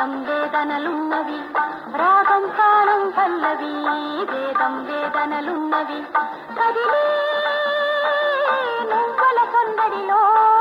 వేదం వేదనలున్నవి రాగం కాలం పల్లవి వేదం వేదనలున్నవి కదిలే నువ్వల సందడిలో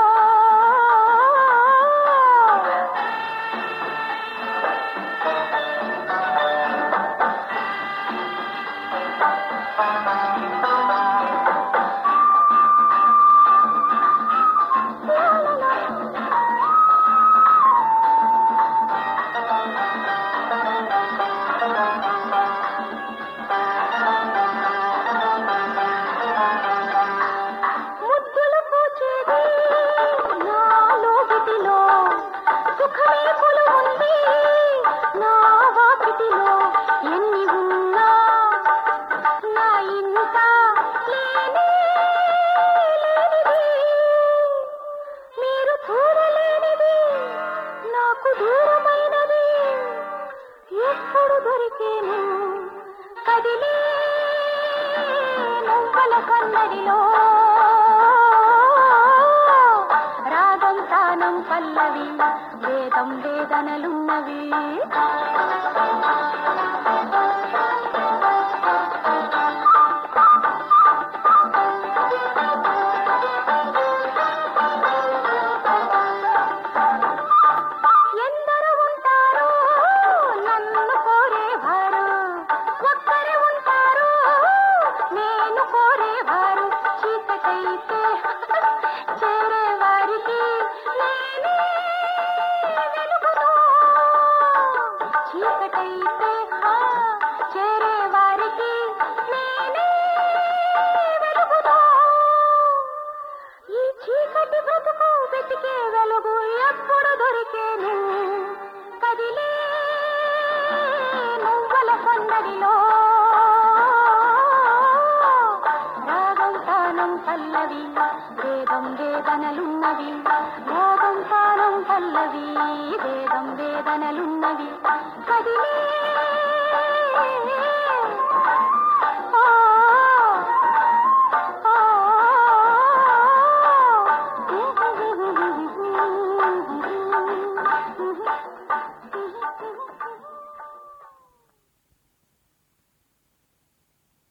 ముద్దులు పూచేది నాలో గిటిలో సుఖమే కొలువుంది నా వాకిటిలో ఎన్ని ఉన్నా నా ఇంట లేనే లేనిది మీరు చూడలేనిది నాకు దూరమైనది ఎప్పుడు దొరికేను కదిలే నువ్వల కన్నడిలో రాగం తానం పల్లవి వేదం వేదనలున్నవి ఎందరు ఉంటారో నన్ను కోరేవారు ఒక్కరే ఉంటారు నేను కోరేవారు చీకటైతే చేరేవారికి నేనే వెలుగును చీకటైతే ఆ, చేరేవారికి నేనే వెలుగును ఈ చీకటి బ్రతుకు వెతికే వెలుగు ఎప్పుడు దొరికేను కదిలే నువ్వల సందడిలో రాగం తానం పల్లవి వేదం వేదనలున్నవి రాగం తానం పల్లవి వేదం వేదనలున్నవి కదిలే